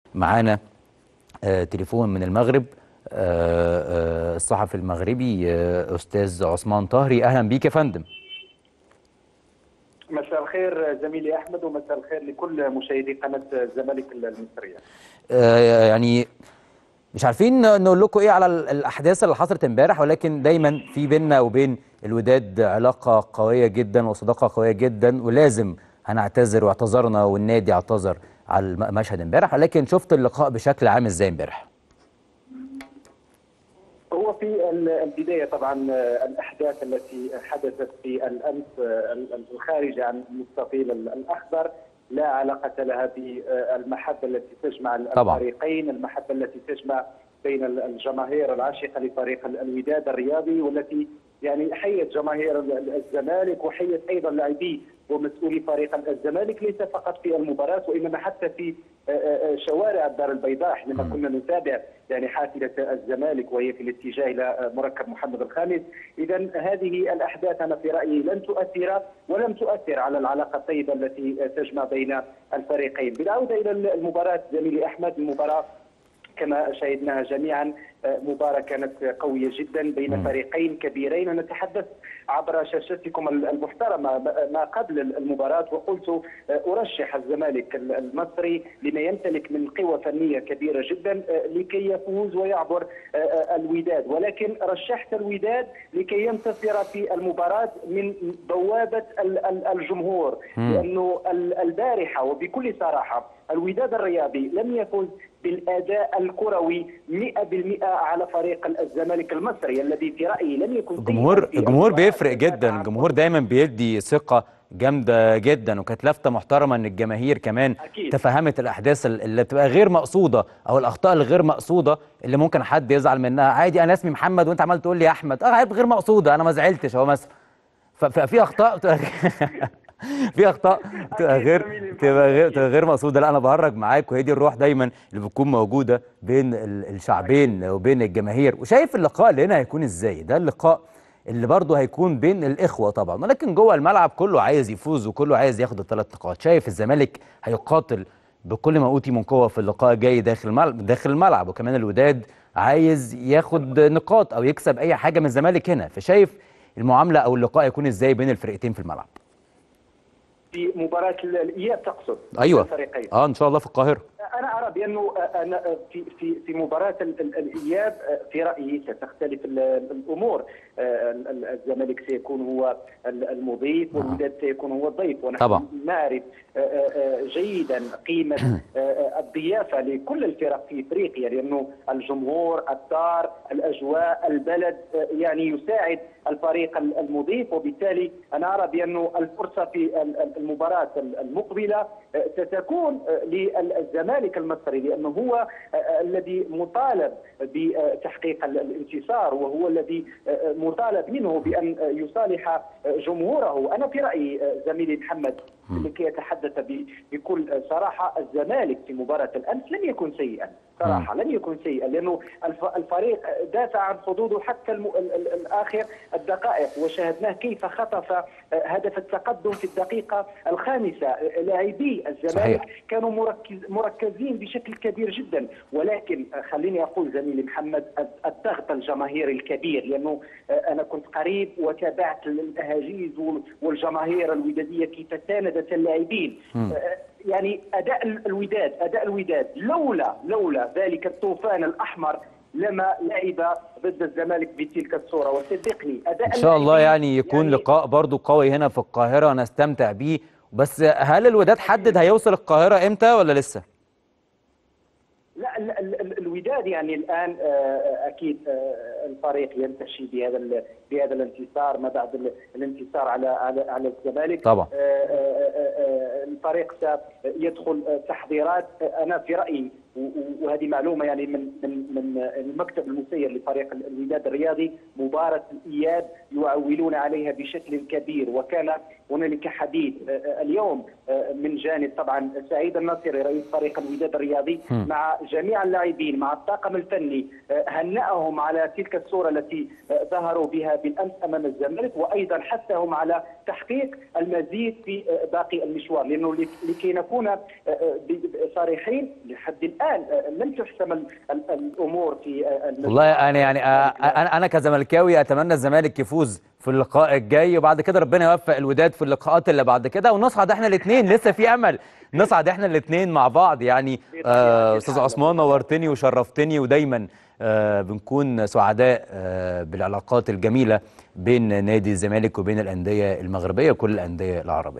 معانا آه، تليفون من المغرب آه، آه، الصحفي المغربي آه، استاذ عثمان طهري اهلا بيك يا فندم مساء الخير زميلي احمد ومساء الخير لكل مشاهدي قناه الزمالك المصريه. آه، يعني مش عارفين نقول لكم ايه على ال- الاحداث اللي حصلت امبارح ولكن دايما في بيننا وبين الوداد علاقه قويه جدا وصداقه قويه جدا ولازم هنعتذر واعتذرنا والنادي اعتذر على المشهد امبارح ولكن شفت اللقاء بشكل عام ازاي امبارح هو في ال- البدايه طبعا الاحداث التي حدثت في الامس ال- الخارجه عن المستطيل ال- الاخضر لا علاقه لها بالمحبه التي تجمع طبعاً. الفريقين، المحبه التي تجمع بين ال- الجماهير العاشقه لفريق ال- الوداد الرياضي والتي يعني حيت جماهير ال- ال- الزمالك وحيت ايضا لاعبي ومسؤولي فريق الزمالك ليس فقط في المباراه وانما حتى في آه، آه، شوارع الدار البيضاء حينما كنا نتابع يعني حافله الزمالك وهي في الاتجاه الى آه، مركب محمد الخامس، اذا هذه الاحداث انا في رايي لن تؤثر ولم تؤثر على العلاقه الطيبه التي آه، تجمع بين الفريقين، بالعوده الى المباراه زميلي احمد المباراه كما شاهدناها جميعا آه، مباراة كانت قوية جدا بين فريقين كبيرين ونتحدث عبر شاشتكم المحترمة ما قبل المباراة وقلت آه، أرشح الزمالك المصري لما يمتلك من قوة فنية كبيرة جدا آه، لكي يفوز ويعبر آه، آه، الوداد ولكن رشحت الوداد لكي ينتصر في المباراة من بوابة ال- ال- الجمهور لأنه ال- البارحة وبكل صراحة الوداد الرياضي لم يفز بالاداء الكروي 100% على فريق الزمالك المصري الذي في رايي لم يكن الجمهور سيئاً في الجمهور المباراة. بيفرق جدا الجمهور دايما بيدي ثقة جامدة جدا وكانت لفتة محترمة ان الجماهير كمان أكيد. تفهمت الاحداث ال- اللي بتبقى غير مقصودة او الاخطاء الغير مقصودة اللي ممكن حد يزعل منها عادي انا اسمي محمد وانت عمال تقول لي يا احمد اه عيب غير مقصودة انا ما زعلتش اهو مثلا ف- ففي اخطاء بتبقى في اخطاء بتبقى أكيد غير زميلي بتبقى غير محمد، بتبقى غير مقصوده لا انا بهرج معاك وهي دي الروح دايما اللي بتكون موجوده بين ال- الشعبين وبين الجماهير وشايف اللقاء اللي هنا هيكون ازاي ده اللقاء اللي برضه هيكون بين الاخوه طبعا ولكن جوه الملعب كله عايز يفوز وكله عايز ياخد الثلاث نقاط شايف الزمالك هيقاتل بكل ما اوتي من قوه في اللقاء الجاي داخل الملعب داخل الملعب وكمان الوداد عايز ياخد نقاط او يكسب اي حاجه من الزمالك هنا فشايف المعامله او اللقاء يكون ازاي بين الفرقتين في الملعب في مباراه الاياب تقصد ايوه الفريقين اه ان شاء الله في القاهره انا ارى بانه انا في في في مباراه ال- ال- الاياب في رايي ستختلف ال- الامور ال- ال- الزمالك سيكون هو ال- المضيف والوداد سيكون هو الضيف ونحن طبعا. نعرف جيدا قيمه الضيافه لكل الفرق في افريقيا لانه الجمهور الدار الاجواء البلد يعني يساعد الفريق المضيف وبالتالي انا ارى بانه الفرصه في ال- ال- المباراه المقبله ستكون للزمالك المصري لانه هو الذي مطالب بتحقيق الانتصار وهو الذي مطالب منه بان يصالح جمهوره انا في رايي زميلي محمد لكي يتحدث ب- بكل صراحه الزمالك في مباراه الامس لم يكن سيئا صراحه لم يكن سيئا لانه الف- الفريق دافع عن حظوظه حتى الم... ال... ال... الاخر الدقائق وشاهدناه كيف خطف هدف التقدم في الدقيقه الخامسه لاعبي الزمالك صحيح. كانوا مركز مركزين بشكل كبير جدا ولكن خليني اقول زميلي محمد الضغط الجماهيري الكبير لانه انا كنت قريب وتابعت الاهاجيز والجماهير الوداديه كيف ساندت اللاعبين يعني اداء الوداد اداء الوداد لولا لولا ذلك الطوفان الاحمر لما لعب ضد الزمالك بتلك الصوره وصدقني اداء ان شاء الله اللاعبين يعني يكون لقاء برضو قوي هنا في القاهره نستمتع بيه بس هل الوداد حدد هيوصل القاهره امتى ولا لسه لا ال- ال- ال- الوداد يعني الان آه، اكيد آه، الفريق ينتشي بهذا ال- بهذا الانتصار ما بعد ال- الانتصار على على على الزمالك طبعا. آه، آه، آه، آه، الفريق سيدخل آه، تحضيرات آه، انا في رايي و- و- وهذه معلومه يعني من من من المكتب المسير لفريق ال- الوداد الرياضي مباراه الاياب يعولون عليها بشكل كبير وكان هنالك حديث آه، آه، اليوم آه، من جانب طبعا سعيد الناصري رئيس فريق الوداد الرياضي مع جميع اللاعبين مع الطاقم الفني آه، هنأهم على تلك الصوره التي آه، ظهروا بها بالامس امام الزمالك وايضا حثهم على تحقيق المزيد في باقي المشوار لانه لكي نكون صريحين لحد الان لم تحسم الامور في والله انا يعني انا انا كزملكاوي اتمنى الزمالك يفوز في اللقاء الجاي وبعد كده ربنا يوفق الوداد في اللقاءات اللي بعد كده ونصعد احنا الاثنين لسه في امل نصعد احنا الاثنين مع بعض يعني آه استاذ عثمان نورتني وشرفتني ودايما آه بنكون سعداء آه بالعلاقات الجميله بين نادي الزمالك وبين الانديه المغربيه وكل الانديه العربيه